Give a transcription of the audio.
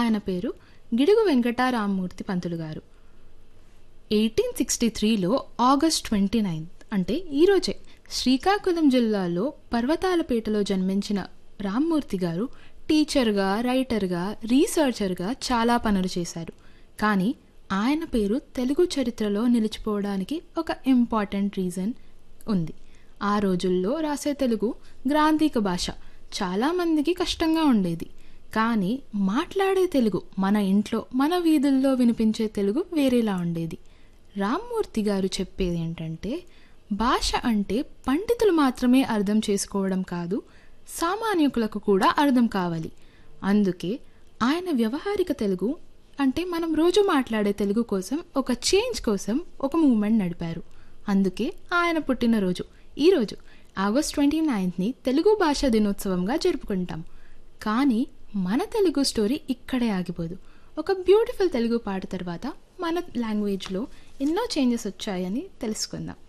ఆయన పేరు Gidugu Venkataramamurthy Pantulu garu eighteen sixty త్రీలో ఆగస్ట్ ట్వంటీ నైన్త్ అంటే ఈరోజే శ్రీకాకుళం జిల్లాలో పర్వతాలపేటలో జన్మించిన రామ్మూర్తి గారు టీచర్గా రైటర్గా రీసెర్చర్గా చాలా పనులు చేశారు కానీ ఆయన పేరు తెలుగు చరిత్రలో నిలిచిపోవడానికి ఒక ఇంపార్టెంట్ రీజన్ ఉంది ఆ రోజుల్లో రాసే తెలుగు గ్రాంధిక భాష చాలామందికి కష్టంగా ఉండేది కానీ మాట్లాడే తెలుగు మన ఇంట్లో మన వీధుల్లో వినిపించే తెలుగు వేరేలా ఉండేది రామ్మూర్తి గారు చెప్పేది ఏంటంటే భాష అంటే పండితులు మాత్రమే అర్థం చేసుకోవడం కాదు సామాన్యకులకు కూడా అర్థం కావాలి అందుకే ఆయన వ్యవహారిక తెలుగు అంటే మనం రోజు మాట్లాడే తెలుగు కోసం ఒక చేంజ్ కోసం ఒక మూమెంట్ నడిపారు అందుకే ఆయన పుట్టినరోజు ఈరోజు ఆగస్ట్ ట్వంటీ నైన్త్ని తెలుగు భాషా దినోత్సవంగా జరుపుకుంటాం కానీ మన తెలుగు స్టోరీ ఇక్కడే ఆగిపోదు ఒక బ్యూటిఫుల్ తెలుగు పాట తర్వాత మన లాంగ్వేజ్లో ఎన్నో చేంజెస్ వచ్చాయని తెలుసుకుందాం